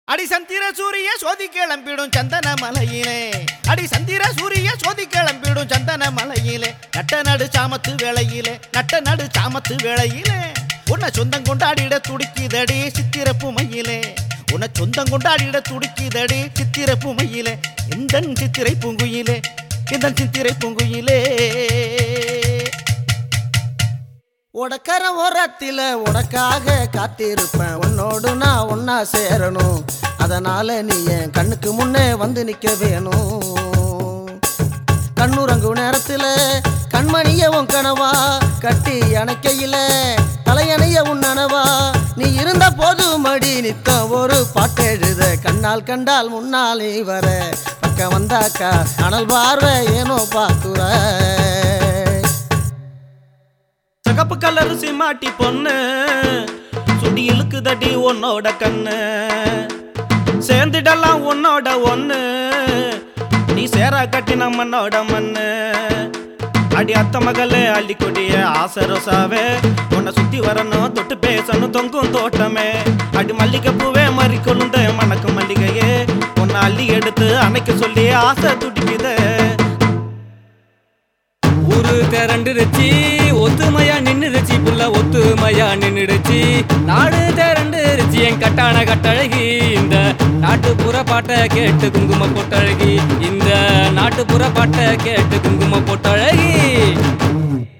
அடி சந்திர சூரிய சோதி கிளம்பிடும் சந்தன மலையிலே அடி சந்திர சூரிய சோதி கிளம்பிடும் சந்தன மலையிலே நட்ட நடு சாமத்து வேளையிலே நட்ட நடு சாமத்து வேளையிலே உன்னை சொந்தம் கொண்டாடிட துடிக்குதடி சித்திர புமையிலே உன்னை சொந்தம் கொண்டாடிட துடிக்குதடி சித்திர புமையிலே இந்த சித்திரை பூங்குயிலே இந்த சித்திரை பூங்குயிலே உடக்கர ஓரத்தில உனக்காக காத்திருப்பேன் உன்னோடு நான் ஒன்னா சேரணும் அதனால நீ என் கண்ணுக்கு முன்னே வந்து நிக்க வேணும் கண்ணுறங்கு நேரத்துல கண்மணிய உன் கனவா கட்டி அணைக்கையில தலையணைய உன் நனவா நீ இருந்த போது மடி நித்தம் ஒரு பாட்டெழுத கண்ணால் கண்டால் முன்னால் நீ வர பக்கம் வந்தாக்கா அனல் பார்வை ஏனோ பாக்குற சகப்பு கலர் சிமாட்டி பொண்ணு சுடி இழுக்குதடி உன்னோட கண்ணு சேர்ந்துடலாம் உன்னோட ஒண்ணு நீ சேரா கட்டின மண்ணோட மண்ணு அடி அத்த மகளே அள்ளி கொடிய ஆசை ரோசாவே உன்னை சுத்தி வரணும் தொட்டு பேசணும் தொங்கும் தோட்டமே அடி மல்லிகை பூவே மறி கொழுந்த மணக்கு மல்லிகையே உன்னை அள்ளி எடுத்து அணைக்க சொல்லி ஆசை துடிக்குதே ஊரு திரண்டுருச்சு ஒத்துமையா நின்னுருச்சு புள்ள ஒத்துமையா நின்னுடுச்சு நாடு திரண்டுருச்சு என் கட்டான கட்டழகி இந்த நாட்டுப்புற பாட்டை கேட்டு குங்கும போட்டழகி இந்த நாட்டுப்புற பாட்டை கேட்டு குங்கும போட்டழகி